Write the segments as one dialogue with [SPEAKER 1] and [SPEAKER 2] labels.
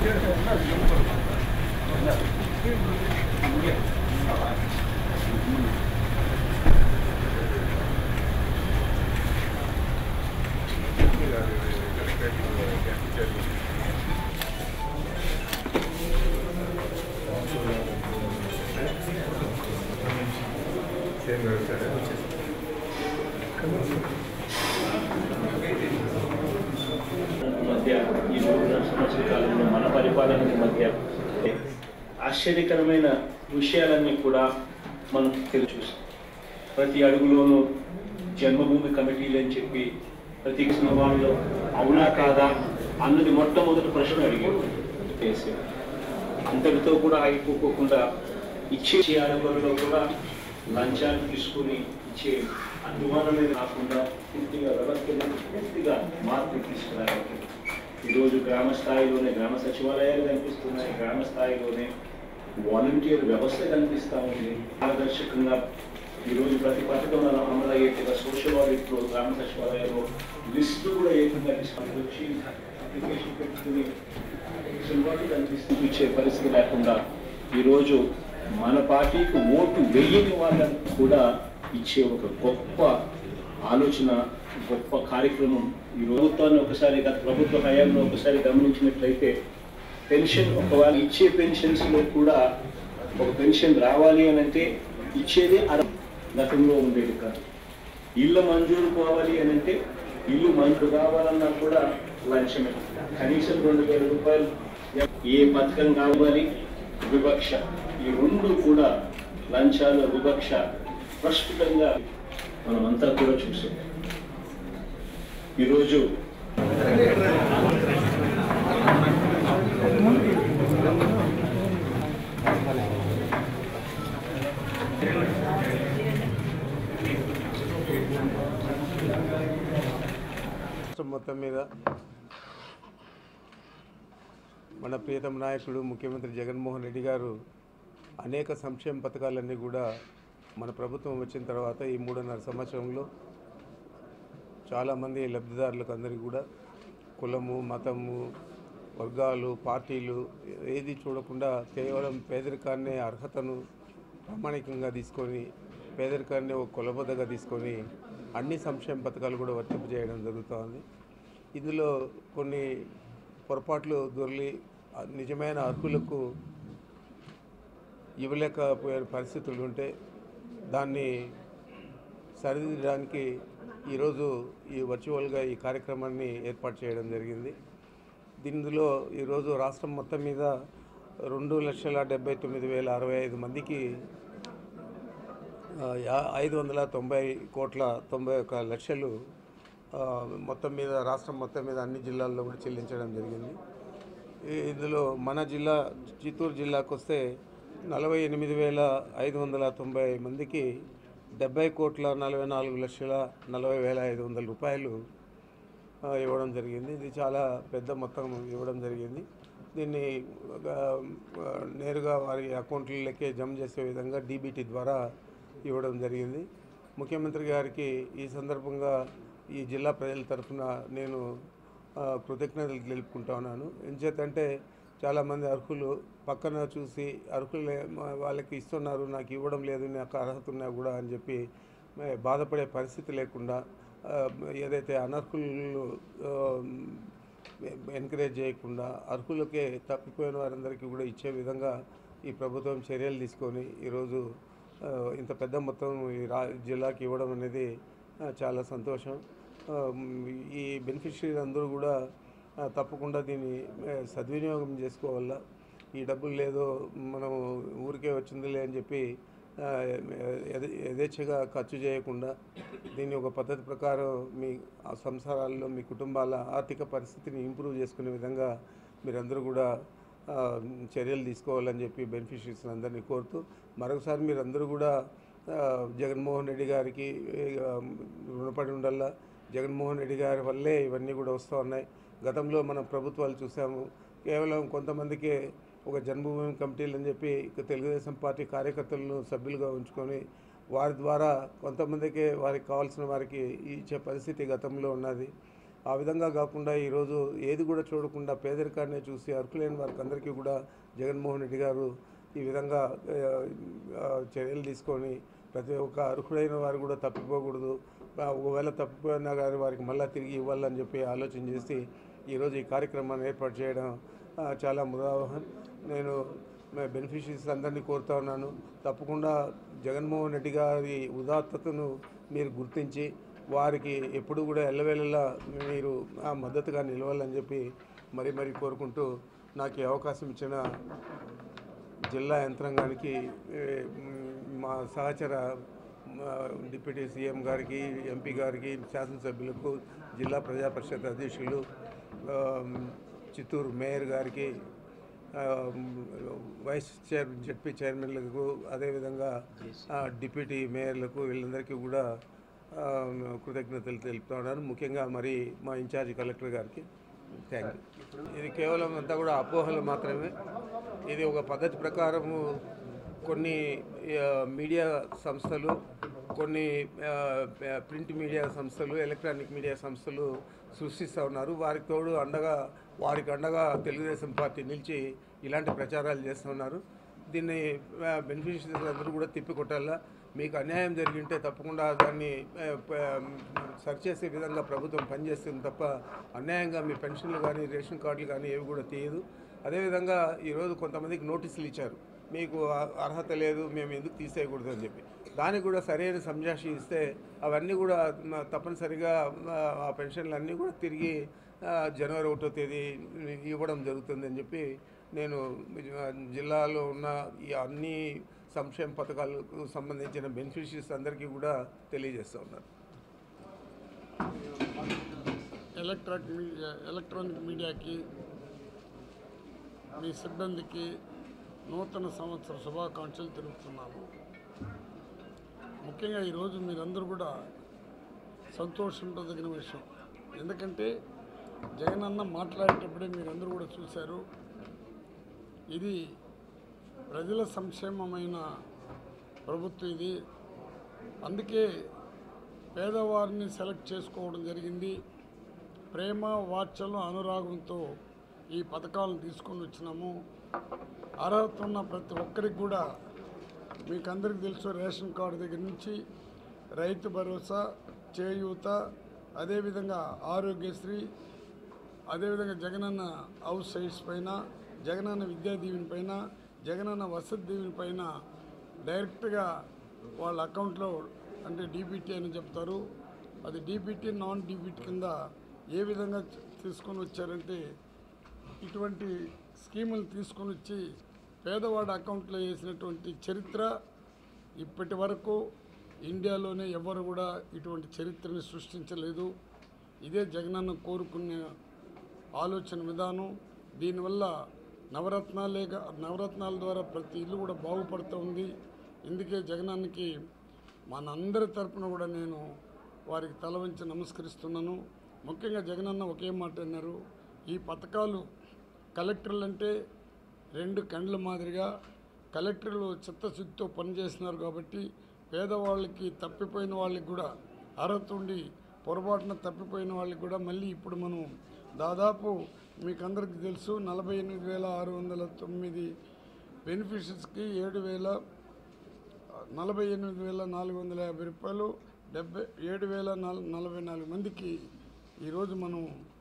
[SPEAKER 1] మధ్య ఈ మూడున్నర సంవత్సర కాలంలో మన పరిపాలనకి మధ్య ఆశ్చర్యకరమైన విషయాలన్నీ కూడా మనం తెలుసు ప్రతి అడుగులోనూ జన్మభూమి కమిటీలు అని చెప్పి ప్రతి సినిమాల్లో అవునా కాదా అన్నది మొట్టమొదటి ప్రశ్న అడిగాడు కేసీఆర్ అంతటితో కూడా ఆగిపోకుండా ఇచ్చే అడుగులలో కూడా లంచాలు తీసుకుని ఇచ్చే అనుమానమే కాకుండా పూర్తిగా వ్యవస్థను పూర్తిగా మార్పు తీసుకురావాలి ఈరోజు గ్రామ స్థాయిలోనే గ్రామ సచివాలయాలు కనిపిస్తున్నాయి గ్రామ స్థాయిలోనే వాలంటీర్ వ్యవస్థ కనిపిస్తా ఉంది పారదర్శకంగా ఈరోజు ప్రతి పథకం అమలు అయ్యేట్టుగా సోషల్ ఆడిట్లో గ్రామ సచివాలయంలో లిస్టు కూడా ఏకంగా తీసుకొని వచ్చి అప్లికేషన్ పెట్టుకుని సులువాటు కనిపిస్తూ ఇచ్చే పరిస్థితి లేకుండా ఈరోజు మన పార్టీకి ఓటు వెయ్యని వాళ్ళని కూడా ఇచ్చే ఒక గొప్ప ఆలోచన గొప్ప కార్యక్రమం ఈ ప్రభుత్వాన్ని ఒకసారి గత ప్రభుత్వ హయాంలో ఒకసారి గమనించినట్లయితే పెన్షన్ ఒకవేళ ఇచ్చే పెన్షన్స్ లో కూడా ఒక పెన్షన్ రావాలి అని అంటే ఇచ్చేదే అర గతంలో ఉండేది కాదు ఇల్లు మంజూరు కావాలి అని అంటే ఇల్లు మంజూరు కావాలన్నా కూడా లంచమే కనీసం రెండు వేల రూపాయలు ఏ పథకం కావాలి వివక్ష ఈ రెండు కూడా లంచాలు వివక్ష ప్రస్ఫుటంగా మనమంతా కూడా చూసాం ఈరోజు
[SPEAKER 2] రాష్ట్రం మొత్తం మీద మన ప్రియతమ నాయకుడు ముఖ్యమంత్రి జగన్మోహన్ రెడ్డి గారు అనేక సంక్షేమ పథకాలన్నీ కూడా మన ప్రభుత్వం వచ్చిన తర్వాత ఈ మూడున్నర సంవత్సరంలో చాలామంది లబ్ధిదారులకు అందరికీ కూడా కులము మతము వర్గాలు పార్టీలు ఏది చూడకుండా కేవలం పేదరికాన్నే అర్హతను ప్రామాణికంగా తీసుకొని పేదరికాన్ని ఒక కొలబద్దగా తీసుకొని అన్ని సంక్షేమ పథకాలు కూడా వర్తింపజేయడం జరుగుతోంది ఇందులో కొన్ని పొరపాట్లు దొర్లి ఆ నిజమైన అర్హులకు ఇవ్వలేకపోయే పరిస్థితులు ఉంటే దాన్ని సరిదిద్దడానికి ఈరోజు ఈ వర్చువల్గా ఈ కార్యక్రమాన్ని ఏర్పాటు చేయడం జరిగింది దీనిలో ఈరోజు రాష్ట్రం మొత్తం మీద రెండు లక్షల డెబ్బై తొమ్మిది వేల అరవై ఐదు మందికి ఆ, యా- ఐదు వందల తొంభై కోట్ల తొంభై ఒక్క లక్షలు ఆ, మొత్తం మీద రాష్ట్రం మొత్తం మీద అన్ని జిల్లాల్లో కూడా చెల్లించడం జరిగింది ఈ- ఇందులో మన జిల్లా చిత్తూరు జిల్లాకు వస్తే నలభై ఎనిమిది వేల ఐదు వందల తొంభై మందికి డెబ్బై కోట్ల నలభై నాలుగు లక్షల నలభై వేల ఐదు వందల రూపాయలు ఆ, ఇవ్వడం జరిగింది ఇది చాలా పెద్ద మొత్తం ఇవ్వడం జరిగింది దీన్ని ఒక, ఆ, నేరుగా వారి అకౌంట్లకే జమ చేసే విధంగా డీబీటీ ద్వారా ఇవ్వడం జరిగింది ముఖ్యమంత్రి గారికి ఈ సందర్భంగా ఈ జిల్లా ప్రజల తరఫున నేను ఆ, కృతజ్ఞతలు తెలుపుకుంటా ఉన్నాను ఎంచేతంటే చాలామంది అర్హులు పక్కన చూసి అర్హులే మా- వాళ్ళకి ఇస్తున్నారు నాకు ఇవ్వడం లేదు నాకు అర్హత ఉన్నా కూడా అని చెప్పి మే బాధపడే పరిస్థితి లేకుండా ఆ, ఏదైతే అనర్హులు ఎంకరేజ్ చేయకుండా అర్హులకే తప్పిపోయిన వారందరికీ కూడా ఇచ్చే విధంగా ఈ ప్రభుత్వం చర్యలు తీసుకొని ఈరోజు ఆ, ఇంత పెద్ద మొత్తం ఈ రా జిల్లాకి ఇవ్వడం అనేది ఆ, చాలా సంతోషం ఆ, ఈ బెనిఫిషరీలు అందరూ కూడా ఆ, తప్పకుండా దీన్ని ఆ, సద్వినియోగం చేసుకోవాలా ఈ డబ్బులు లేదో మనం ఊరికే వచ్చిందిలే అని చెప్పి ఆ, యథే- యథేచ్ఛగా ఖర్చు చేయకుండా దీన్ని ఒక పద్ధతి ప్రకారం మీ ఆ సంసారాల్లో మీ కుటుంబాల ఆర్థిక పరిస్థితిని ఇంప్రూవ్ చేసుకునే విధంగా మీరందరూ కూడా ఆ, చర్యలు తీసుకోవాలని చెప్పి బెనిఫిషరీస్ అందరినీ కోరుతూ మరొకసారి మీరందరూ కూడా ఆ, జగన్మోహన్ రెడ్డి గారికి ఆ, రుణపడి ఉండాలా జగన్మోహన్ రెడ్డి గారి వల్లే ఇవన్నీ కూడా వస్తూ ఉన్నాయి గతంలో మనం ప్రభుత్వాలు చూసాము కేవలం కొంతమందికి ఒక జన్మభూమి కమిటీలు అని చెప్పి ఇక తెలుగుదేశం పార్టీ కార్యకర్తలను సభ్యులుగా ఉంచుకొని వారి ద్వారా కొంతమందికి వారికి కావాల్సిన వారికి ఇచ్చే పరిస్థితి గతంలో ఉన్నది ఆ విధంగా కాకుండా ఈరోజు ఏది కూడా చూడకుండా పేదరికాన్ని చూసి అర్హులైన వారికి అందరికీ కూడా జగన్మోహన్ రెడ్డి గారు ఈ విధంగా ఆ, ఆ, చర్యలు తీసుకొని ప్రతి ఒక్క అర్హులైన వారు కూడా తప్పిపోకూడదు ఆ, ఒకవేళ తప్పిపోయినా కానీ వారికి మళ్ళీ తిరిగి ఇవ్వాలని చెప్పి ఆలోచన చేసి ఈరోజు ఈ కార్యక్రమాన్ని ఏర్పాటు చేయడం ఆ, చాలా ముదావహం నేను బెనిఫిషరీస్ అందరినీ కోరుతా ఉన్నాను తప్పకుండా జగన్మోహన్ రెడ్డి గారి ఉదాత్తతను మీరు గుర్తించి వారికి ఎప్పుడు కూడా ఎల్లవేళలా మీరు ఆ మద్దతుగా నిలవాలని చెప్పి మరీ మరీ కోరుకుంటూ నాకు ఈ అవకాశం ఇచ్చిన జిల్లా యంత్రాంగానికి ఏ, మ్, మా సహచర మా డిప్యూటీ సీఎం గారికి ఎంపీ గారికి శాసనసభ్యులకు జిల్లా ప్రజా పరిషత్ అధ్యక్షులు ఆ, చిత్తూరు మేయర్ గారికి ఆ, వైస్ చైర్ జడ్పీ చైర్మన్లకు అదేవిధంగా ఆ, డిప్యూటీ మేయర్లకు వీళ్ళందరికీ కూడా ఆ, కృతజ్ఞతలు తెలుపుతా ఉన్నాను ముఖ్యంగా మరి మా ఇన్ఛార్జ్ కలెక్టర్ గారికి థ్యాంక్ యూ ఇది కేవలం అంతా కూడా అపోహలు మాత్రమే ఇది ఒక పద్ధతి ప్రకారము కొన్ని ఆ, మీడియా సంస్థలు కొన్ని ఆ, ప్రింట్ మీడియా సంస్థలు ఎలక్ట్రానిక్ మీడియా సంస్థలు సృష్టిస్తూ ఉన్నారు వారికి తోడు అండగా వారికి అండగా తెలుగుదేశం పార్టీ నిలిచి ఇలాంటి ప్రచారాలు చేస్తున్నారు దీన్ని బెనిఫిషరీస్ అందరూ కూడా తిప్పికొట్టాలా మీకు అన్యాయం జరిగింటే తప్పకుండా దాన్ని ఆ, ప- సరిచేసే విధంగా ప్రభుత్వం పనిచేస్తుంది తప్ప అన్యాయంగా మీ పెన్షన్లు కానీ రేషన్ కార్డులు కానీ ఏవి కూడా తీయదు అదేవిధంగా ఈరోజు కొంతమందికి నోటీసులు ఇచ్చారు మీకు అ- అర్హత లేదు మేము ఎందుకు తీసేయకూడదు అని చెప్పి దానికి కూడా సరైన సంజాషి ఇస్తే అవన్నీ కూడా మ, తప్పనిసరిగా ఆ, ఆ పెన్షన్లు అన్నీ కూడా తిరిగి ఆ, జనవరి ఒకటో తేదీ ఇవ్వడం జరుగుతుందని చెప్పి నేను ఆ, జిల్లాలో ఉన్న ఈ అన్ని సంక్షేమ పథకాలకు సంబంధించిన బెనిఫిషరీస్ అందరికీ కూడా తెలియజేస్తూ ఉన్నారు
[SPEAKER 3] ఎలక్ట్రానిక్ మీడియా ఎలక్ట్రానిక్ మీడియాకి మీ సిబ్బందికి నూతన సంవత్సర శుభాకాంక్షలు తెలుపుతున్నాను ముఖ్యంగా ఈరోజు మీరందరూ కూడా సంతోషించదగిన విషయం ఎందుకంటే జగనన్న మాట్లాడేటప్పుడే మీరందరూ కూడా చూశారు ఇది ప్రజల సంక్షేమమైన ప్రభుత్వం ఇది అందుకే పేదవారిని సెలెక్ట్ చేసుకోవడం జరిగింది ప్రేమ వాత్సల్యం అనురాగంతో ఈ పథకాలను తీసుకొని వచ్చినాము అర్హత ఉన్న ప్రతి ఒక్కరికి కూడా మీకు అందరికీ తెలుసు రేషన్ కార్డు దగ్గర నుంచి రైతు భరోసా చేయూత అదేవిధంగా ఆరోగ్యశ్రీ అదేవిధంగా జగనన్న హౌస్ సైట్స్ పైన జగనన్న విద్యా దీవెన పైన జగనన్న వసతి దీవెన పైన డైరెక్ట్గా వాళ్ళ అకౌంట్లో అంటే డీబీటీ అని చెప్తారు అది డీబీటీ నాన్ డీబీటీ కింద ఏ విధంగా తీసుకొని వచ్చారంటే ఇటువంటి స్కీములు తీసుకొని వచ్చి పేదవాడి అకౌంట్లో వేసినటువంటి చరిత్ర ఇప్పటి వరకు ఇండియాలోనే ఎవరు కూడా ఇటువంటి చరిత్రని సృష్టించలేదు ఇదే జగనన్న కోరుకునే ఆలోచన విధానం దీనివల్ల నవరత్నాలే గా- నవరత్నాల ద్వారా ప్రతి ఇల్లు కూడా బాగుపడుతూ ఉంది ఇందుకే జగనానికి మనందరి తరపున కూడా నేను వారికి తల వంచి నమస్కరిస్తున్నాను ముఖ్యంగా జగనన్న ఒకే మాట అన్నారు ఈ పథకాలు కలెక్టర్లు అంటే రెండు కండ్ల మాదిరిగా కలెక్టర్లు చిత్తశుద్ధితో పనిచేస్తున్నారు కాబట్టి పేదవాళ్ళకి తప్పిపోయిన వాళ్ళకి కూడా అర్హత ఉండి పొరపాటున తప్పిపోయిన వాళ్ళకి కూడా మళ్ళీ ఇప్పుడు మనం దాదాపు మీకు అందరికీ తెలుసు నలభై ఎనిమిది వేల ఆరు వందల తొమ్మిది బెనిఫిషరీస్కి ఏడు వేల నలభై ఎనిమిది వేల నాలుగు వందల యాభై రూపాయలు డెబ్బై ఏడు వేల నల నలభై నాలుగు మందికి ఈరోజు మనం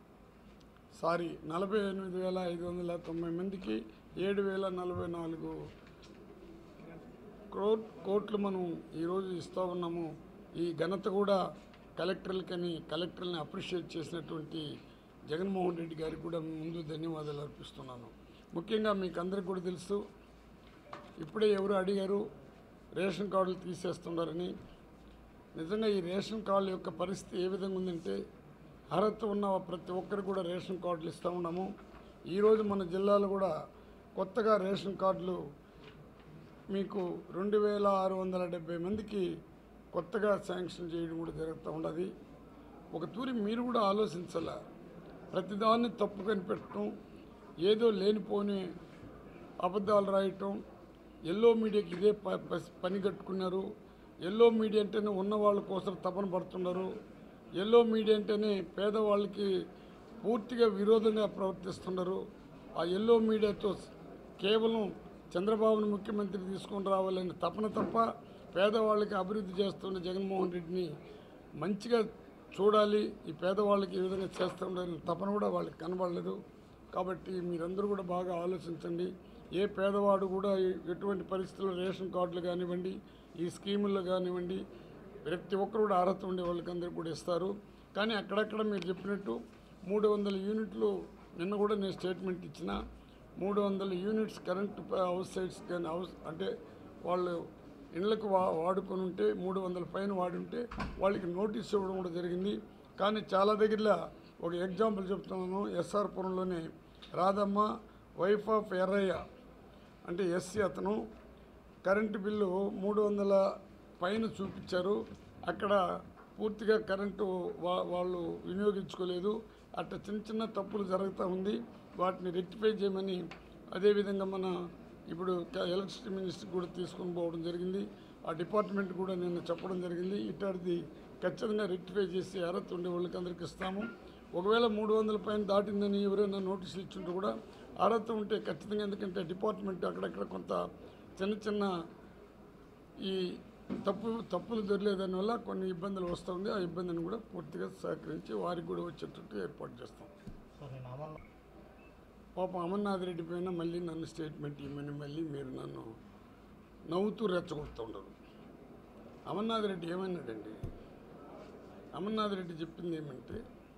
[SPEAKER 3] సారీ నలభై ఎనిమిది వేల ఐదు వందల తొంభై మందికి ఏడు వేల నలభై నాలుగు క్రో కోట్లు మనం ఈరోజు ఇస్తూ ఉన్నాము ఈ ఘనత కూడా కలెక్టర్లకని కలెక్టర్ని అప్రిషియేట్ చేసినటువంటి జగన్మోహన్ రెడ్డి గారికి కూడా ముందు ధన్యవాదాలు అర్పిస్తున్నాను ముఖ్యంగా మీకు అందరికీ కూడా తెలుసు ఇప్పుడే ఎవరు అడిగారు రేషన్ కార్డులు తీసేస్తున్నారని నిజంగా ఈ రేషన్ కార్డుల యొక్క పరిస్థితి ఏ విధంగా ఉందంటే అర్హత ఉన్న ప్రతి ఒక్కరికి కూడా రేషన్ కార్డులు ఇస్తూ ఉన్నాము ఈరోజు మన జిల్లాలో కూడా కొత్తగా రేషన్ కార్డులు మీకు రెండు వేల ఆరు వందల డెబ్బై మందికి కొత్తగా శాంక్షన్ చేయడం కూడా జరుగుతూ ఉన్నది ఒక తూరి మీరు కూడా ఆలోచించాల ప్రతిదాన్ని తప్పు కనిపెట్టడం ఏదో లేనిపోని అబద్ధాలు రాయటం ఎల్లో మీడియాకి ఇదే ప- ప- పని కట్టుకున్నారు ఎల్లో మీడియా అంటేనే ఉన్న వాళ్ళ కోసం తపన పడుతున్నారు ఎల్లో మీడియా అంటేనే పేదవాళ్ళకి పూర్తిగా విరోధంగా ప్రవర్తిస్తున్నారు ఆ ఎల్లో మీడియాతో కేవలం చంద్రబాబును ముఖ్యమంత్రి తీసుకొని రావాలని తపన తప్ప పేదవాళ్ళకి అభివృద్ధి చేస్తున్న జగన్మోహన్ రెడ్డిని మంచిగా చూడాలి ఈ పేదవాళ్ళకి ఈ విధంగా చేస్తుండాలని తపన కూడా వాళ్ళకి కనబడలేదు కాబట్టి మీరందరూ కూడా బాగా ఆలోచించండి ఏ పేదవాడు కూడా ఎ- ఎటువంటి పరిస్థితుల్లో రేషన్ కార్డులు కానివ్వండి ఈ స్కీముల్లో కానివ్వండి ప్రతి ఒక్కరు కూడా అర్హత ఉండే వాళ్ళకి అందరికీ కూడా ఇస్తారు కానీ అక్కడక్కడ మీరు చెప్పినట్టు మూడు వందల యూనిట్లు నిన్న కూడా నేను స్టేట్మెంట్ ఇచ్చిన మూడు వందల యూనిట్స్ కరెంట్ హౌస్ సైడ్స్ కానీ హౌస్ అంటే వాళ్ళు ఇళ్లకు వా వాడుకొని ఉంటే మూడు వందల పైన వాడి ఉంటే వాళ్ళకి నోటీస్ ఇవ్వడం కూడా జరిగింది కానీ చాలా దగ్గరలో ఒక ఎగ్జాంపుల్ చెప్తున్నాను ఎస్ఆర్ పురంలోనే రాధమ్మ వైఫ్ ఆఫ్ ఎర్రయ్య అంటే ఎస్సీ అతను కరెంటు బిల్లు మూడు వందల పైన చూపించారు అక్కడ పూర్తిగా కరెంటు వా వాళ్ళు వినియోగించుకోలేదు అట్లా చిన్న చిన్న తప్పులు జరుగుతూ ఉంది వాటిని రెక్టిఫై చేయమని అదేవిధంగా మన ఇప్పుడు క- ఎలక్ట్రిసిటీ మినిస్టర్ కూడా తీసుకొని పోవడం జరిగింది ఆ డిపార్ట్మెంట్ కూడా నేను చెప్పడం జరిగింది ఇట్లాంటిది ఖచ్చితంగా రెక్టిఫై చేసి అర్హత ఉండే వాళ్ళకి అందరికి ఇస్తాము ఒకవేళ మూడు వందల పైన దాటిందని ఎవరైనా నోటీసులు ఇచ్చుంటే కూడా అర్హత ఉంటే ఖచ్చితంగా ఎందుకంటే డిపార్ట్మెంట్ అక్కడక్కడ కొంత చిన్న చిన్న ఈ తప్పు తప్పులు దొరలేదని వల్ల కొన్ని ఇబ్బందులు వస్తుంది ఆ ఇబ్బందిని కూడా పూర్తిగా సహకరించి వారికి కూడా వచ్చేటట్టు ఏర్పాటు చేస్తాం
[SPEAKER 4] సో నేను అమలు
[SPEAKER 3] పాపం అమర్నాథ్ రెడ్డి పైన మళ్ళీ నన్ను స్టేట్మెంట్ ఇవ్వమని మళ్ళీ మీరు నన్ను నవ్వుతూ రెచ్చగొడుతుండరు అమర్నాథ్ రెడ్డి ఏమన్నాడండి అమర్నాథ్ రెడ్డి చెప్పింది ఏమంటే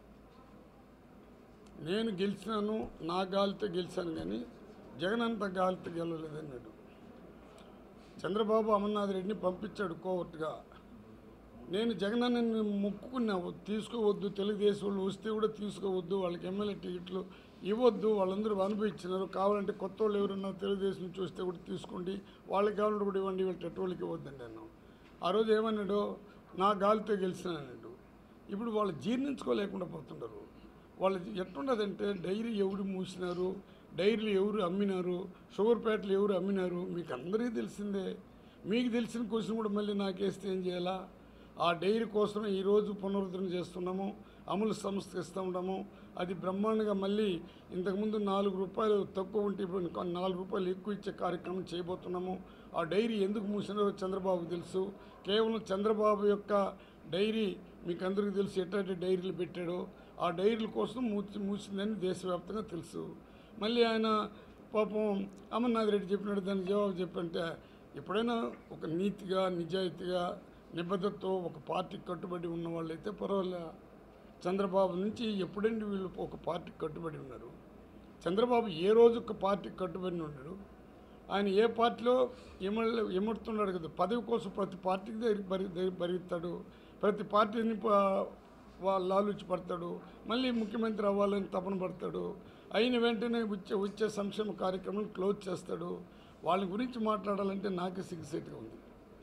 [SPEAKER 3] నేను గెలిచినాను నా గాలితో గెలిచాను కానీ జగన్ అంత గాలితో గెలవలేదన్నాడు చంద్రబాబు అమర్నాథ్ రెడ్డిని పంపించాడు కోర్టుగా నేను జగనన్నని మొక్కుకున్నా తీసుకోవద్దు తెలుగుదేశం వాళ్ళు వస్తే కూడా తీసుకోవద్దు వాళ్ళకి ఎమ్మెల్యే టికెట్లు ఇవ్వద్దు వాళ్ళందరూ అనుభవించినారు కావాలంటే కొత్త వాళ్ళు ఎవరన్నా తెలుగుదేశం నుంచి వస్తే కూడా తీసుకోండి వాళ్ళకి కావాలంటే కూడా ఇవ్వండి వీళ్ళ టెట్రోళ్ళకి ఇవ్వద్దండి అన్నాం ఆ రోజు ఏమన్నాడు నా గాలితో గెలిచినానన్నాడు ఇప్పుడు వాళ్ళు జీర్ణించుకోలేకుండా పోతున్నారు వాళ్ళు ఎట్లున్నదంటే డైరీ ఎవరు మూసినారు డైరీలు ఎవరు అమ్మినారు షుగర్ ప్యాకెట్లు ఎవరు అమ్మినారు మీకు అందరికీ తెలిసిందే మీకు తెలిసిన క్వశ్చన్ కూడా మళ్ళీ నాకేస్తే ఏం చేయాలా ఆ డైరీ కోసమే ఈరోజు పునరుద్ధరణ చేస్తున్నాము అమలు సంస్థ ఇస్తూ ఉన్నాము అది బ్రహ్మాండంగా మళ్ళీ ఇంతకుముందు నాలుగు రూపాయలు తక్కువ ఉంటే ఇప్పుడు ఇంకో నాలుగు రూపాయలు ఎక్కువ ఇచ్చే కార్యక్రమం చేయబోతున్నాము ఆ డైరీ ఎందుకు మూసినారో చంద్రబాబు తెలుసు కేవలం చంద్రబాబు యొక్క డైరీ మీకు అందరికీ తెలుసు ఎట్లాంటి డైరీలు పెట్టాడో ఆ డైరీల కోసం మూసి మూసిందని దేశవ్యాప్తంగా తెలుసు మళ్ళీ ఆయన పాపం అమర్నాథ్ రెడ్డి చెప్పినట్టు దానికి జవాబు చెప్పంటే ఎప్పుడైనా ఒక నీతిగా నిజాయితీగా నిబద్ధతతో ఒక పార్టీకి కట్టుబడి ఉన్న వాళ్ళైతే పర్వాలే చంద్రబాబు నుంచి ఎప్పుడండి వీళ్ళు ఒక పార్టీకి కట్టుబడి ఉన్నారు చంద్రబాబు ఏ రోజు ఒక పార్టీకి కట్టుబడి ఉన్నాడు ఆయన ఏ పార్టీలో ఎమల్ ఎముడుతున్నాడు కదా పదవి కోసం ప్రతి పార్టీకి దగ్గర బరి దగ్గర బరుగుతాడు ప్రతి పార్టీని ప- వా- లాలూచి పడతాడు మళ్ళీ ముఖ్యమంత్రి అవ్వాలని తపన పడతాడు అయిన వెంటనే వచ్చే వచ్చే సంక్షేమ కార్యక్రమం క్లోజ్ చేస్తాడు వాళ్ళ గురించి మాట్లాడాలంటే నాకే సిగ్గుసేట్గా ఉంది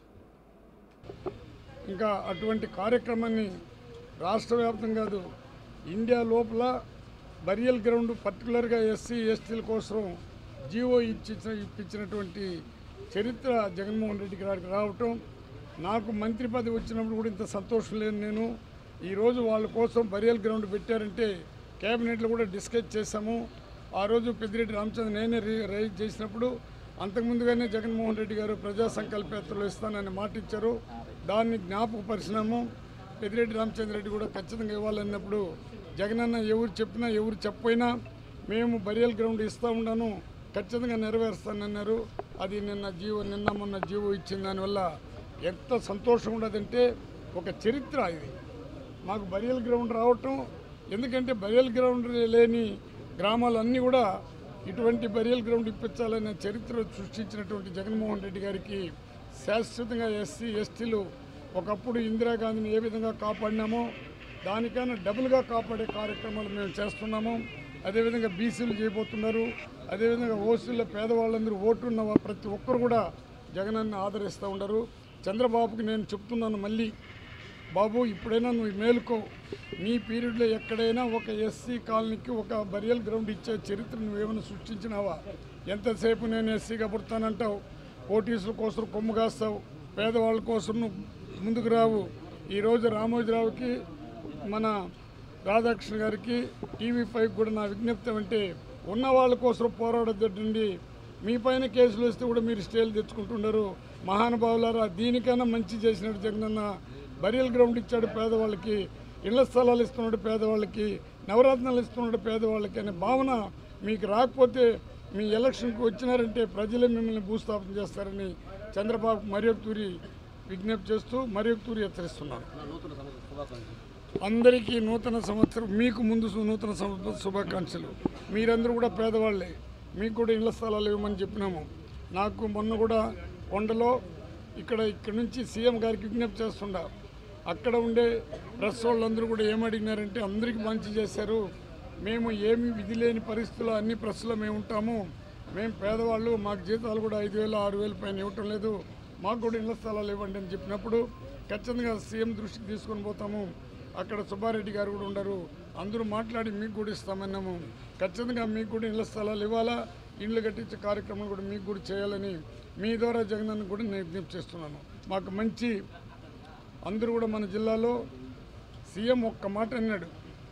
[SPEAKER 3] ఇంకా అటువంటి కార్యక్రమాన్ని రాష్ట్ర వ్యాప్తం కాదు ఇండియా లోపల బరియల్ గ్రౌండ్ పర్టికులర్గా ఎస్సీ ఎస్టీల కోసం జీవో ఇచ్చి ఇప్పించినటువంటి చరిత్ర జగన్మోహన్ రెడ్డి గారికి రావటం నాకు మంత్రి పదవి వచ్చినప్పుడు కూడా ఇంత సంతోషం లేను నేను ఈరోజు వాళ్ళ కోసం బరియల్ గ్రౌండ్ పెట్టారంటే క్యాబినెట్లో కూడా డిస్కస్ చేశాము ఆ రోజు పెద్దిరెడ్డి రామచంద్ర నేనే రి- రైజ్ చేసినప్పుడు అంతకుముందుగానే జగన్మోహన్ రెడ్డి గారు ప్రజా సంకల్పయాత్రలో ఇస్తానని మాట ఇచ్చారు దాన్ని జ్ఞాపకపరిచినాము పెద్దిరెడ్డి రామచంద్ర రెడ్డి కూడా ఖచ్చితంగా ఇవ్వాలన్నప్పుడు జగనన్న ఎవరు చెప్పినా ఎవరు చెప్పపోయినా మేము బరియల్ గ్రౌండ్ ఇస్తూ ఉన్నాను ఖచ్చితంగా నెరవేరుస్తానన్నారు అది నిన్న జీవో నిన్న మొన్న జీవో ఇచ్చిన దానివల్ల ఎంత సంతోషం ఉండదంటే ఒక చరిత్ర ఇది మాకు బరియల్ గ్రౌండ్ రావటం ఎందుకంటే బరియల్ గ్రౌండ్ లేని గ్రామాలన్నీ కూడా ఇటువంటి బరియల్ గ్రౌండ్ ఇప్పించాలనే చరిత్ర సృష్టించినటువంటి జగన్మోహన్ రెడ్డి గారికి శాశ్వతంగా ఎస్సీ ఎస్టీలు ఒకప్పుడు ఇందిరాగాంధీని ఏ విధంగా కాపాడినామో దానికన్నా డబుల్గా కాపాడే కార్యక్రమాలు మేము చేస్తున్నాము అదేవిధంగా బీసీలు చేయబోతున్నారు అదేవిధంగా ఓసీల్లో పేదవాళ్ళందరూ ఓటున్న వా- ప్రతి ఒక్కరు కూడా జగనన్న ఆదరిస్తూ ఉండరు చంద్రబాబుకి నేను చెప్తున్నాను మళ్ళీ బాబు ఇప్పుడైనా నువ్వు మేలుకో నీ పీరియడ్లో ఎక్కడైనా ఒక ఎస్సీ కాలనీకి ఒక బరియల్ గ్రౌండ్ ఇచ్చే చరిత్ర నువ్వేమైనా సృష్టించినావా ఎంతసేపు నేను ఎస్సీగా పుడతానంటావు పోటీసుల కోసం కొమ్ము కాస్తావు పేదవాళ్ళ కోసం నువ్వు ముందుకు రావు ఈరోజు రామోజీరావుకి మన రాధాకృష్ణ గారికి టీవీ ఫైవ్ కూడా నా విజ్ఞప్తి అంటే ఉన్న వాళ్ళ కోసం పోరాడద్దండి మీ పైన కేసులు వస్తే కూడా మీరు స్టేలు తెచ్చుకుంటున్నారు మహానుభావులారా దీనికన్నా మంచి చేసినట్టు జగనన్న బరియల్ గ్రౌండ్ ఇచ్చాడు పేదవాళ్ళకి ఇళ్ల స్థలాలు ఇస్తున్నాడు పేదవాళ్ళకి నవరత్నాలు ఇస్తున్నాడు పేదవాళ్ళకి అనే భావన మీకు రాకపోతే మీ ఎలక్షన్కి వచ్చినారంటే ప్రజలే మిమ్మల్ని భూస్థాపన చేస్తారని చంద్రబాబు మరొక తూరి విజ్ఞప్తి చేస్తూ మరొక తూరి హెచ్చరిస్తున్నాను అందరికీ నూతన సంవత్సరం మీకు ముందు సు- నూతన సంవత్సర శుభాకాంక్షలు మీరందరూ కూడా పేదవాళ్ళే మీకు కూడా ఇళ్ల స్థలాలు ఇవ్వమని చెప్పినాము నాకు మొన్న కూడా కొండలో ఇక్కడ ఇక్కడ నుంచి సీఎం గారికి విజ్ఞప్తి చేస్తుండా అక్కడ ఉండే ప్రెస్ వాళ్ళందరూ కూడా ఏమడిగినారంటే అందరికీ మంచి చేశారు మేము ఏమి విధి లేని పరిస్థితుల్లో అన్ని ప్రెస్లో మేము ఉంటాము మేము పేదవాళ్ళు మాకు జీతాలు కూడా ఐదు వేలు ఆరు వేలు పైన ఇవ్వటం లేదు మాకు కూడా ఇళ్ల స్థలాలు ఇవ్వండి అని చెప్పినప్పుడు ఖచ్చితంగా సీఎం దృష్టికి తీసుకొని పోతాము అక్కడ సుబ్బారెడ్డి గారు కూడా ఉండరు అందరూ మాట్లాడి మీకు కూడా ఇస్తామన్నాము ఖచ్చితంగా మీకు కూడా ఇళ్ల స్థలాలు ఇవ్వాలా ఇండ్లు కట్టించే కార్యక్రమం కూడా మీకు కూడా చేయాలని మీ ద్వారా జగనన్న కూడా నేను విజ్ఞప్తి చేస్తున్నాను మాకు మంచి అందరూ కూడా మన జిల్లాలో సీఎం ఒక్క మాట అన్నాడు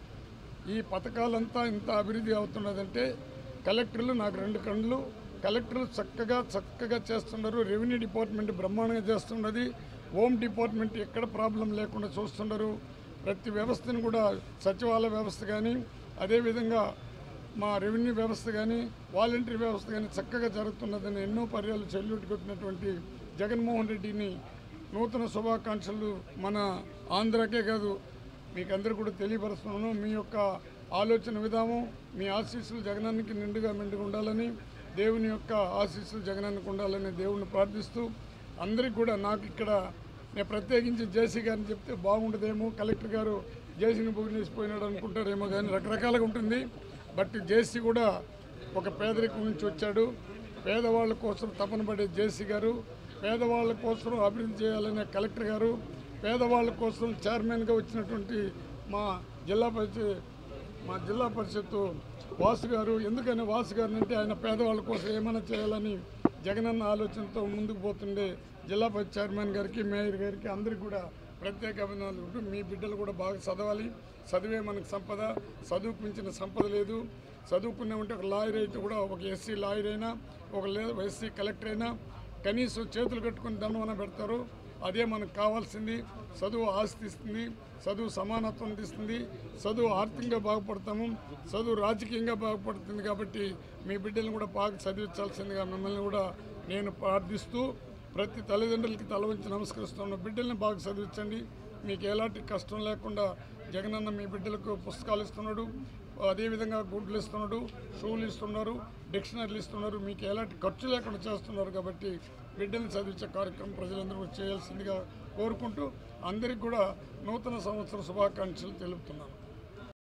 [SPEAKER 3] ఈ పథకాలంతా ఇంత అభివృద్ధి అవుతున్నదంటే కలెక్టర్లు నాకు రెండు కళ్ళు కలెక్టర్లు చక్కగా చక్కగా చేస్తున్నారు రెవెన్యూ డిపార్ట్మెంట్ బ్రహ్మాండంగా చేస్తున్నది హోమ్ డిపార్ట్మెంట్ ఎక్కడ ప్రాబ్లం లేకుండా చూస్తున్నారు ప్రతి వ్యవస్థను కూడా సచివాలయ వ్యవస్థ కానీ అదేవిధంగా మా రెవెన్యూ వ్యవస్థ కానీ వాలంటరీ వ్యవస్థ కానీ చక్కగా జరుగుతున్నదని ఎన్నో పర్యాలు చెల్లుటి కొట్టినటువంటి జగన్మోహన్ రెడ్డిని నూతన శుభాకాంక్షలు మన ఆంధ్రాకే కాదు మీకు అందరూ కూడా తెలియపరుస్తున్నాను మీ యొక్క ఆలోచన విధానం మీ ఆశీస్సులు జగనానికి నిండుగా మెండుగా ఉండాలని దేవుని యొక్క ఆశీస్సులు జగనానికి ఉండాలని దేవుని ప్రార్థిస్తూ అందరికి కూడా నాకు ఇక్కడ నేను ప్రత్యేకించి జేసీ గారిని చెప్తే బాగుండదేమో కలెక్టర్ గారు జేసీని బుగినేసిపోయినాడు అనుకుంటారేమో కానీ రకరకాలుగా ఉంటుంది బట్ జేసీ కూడా ఒక పేదరికం నుంచి వచ్చాడు పేదవాళ్ళ కోసం తపన పడే జేసీ గారు పేదవాళ్ళ కోసం అభివృద్ధి చేయాలనే కలెక్టర్ గారు పేదవాళ్ళ కోసం చైర్మన్గా వచ్చినటువంటి మా జిల్లా పరిషత్ మా జిల్లా పరిషత్తు వాసు గారు ఎందుకని వాసు గారు అంటే ఆయన పేదవాళ్ళ కోసం ఏమైనా చేయాలని జగనన్న ఆలోచనతో ముందుకు పోతుండే జిల్లా పరిషత్ చైర్మన్ గారికి మేయర్ గారికి అందరికీ కూడా ప్రత్యేక అభినందనలు ఉంటూ మీ బిడ్డలు కూడా బాగా చదవాలి చదివే మనకు సంపద చదువుకు మించిన సంపద లేదు చదువుకునే ఉంటే ఒక లాయర్ అయితే కూడా ఒక ఎస్సీ లాయర్ అయినా ఒక ఎస్సీ కలెక్టర్ అయినా కనీసం చేతులు కట్టుకొని దండవన పెడతారు అదే మనకు కావాల్సింది చదువు ఆస్తి ఇస్తుంది చదువు సమానత్వం ఇస్తుంది చదువు ఆర్థికంగా బాగుపడతాము చదువు రాజకీయంగా బాగుపడుతుంది కాబట్టి మీ బిడ్డలను కూడా బాగా చదివించాల్సిందిగా మిమ్మల్ని కూడా నేను ప్రార్థిస్తూ ప్రతి తల్లిదండ్రులకి తల వంచి నమస్కరిస్తున్నాను బిడ్డల్ని బాగా చదివించండి మీకు ఎలాంటి కష్టం లేకుండా జగనన్న మీ బిడ్డలకు పుస్తకాలు ఇస్తున్నాడు అదేవిధంగా గుడ్లు ఇస్తున్నాడు షూలు ఇస్తున్నారు డిక్షనరీలు ఇస్తున్నారు మీకు ఎలాంటి ఖర్చు లేకుండా చేస్తున్నారు కాబట్టి బిడ్డల్ని చదివించే కార్యక్రమం ప్రజలందరూ కూడా చేయాల్సిందిగా కోరుకుంటూ అందరికీ కూడా నూతన సంవత్సర శుభాకాంక్షలు తెలుపుతున్నాను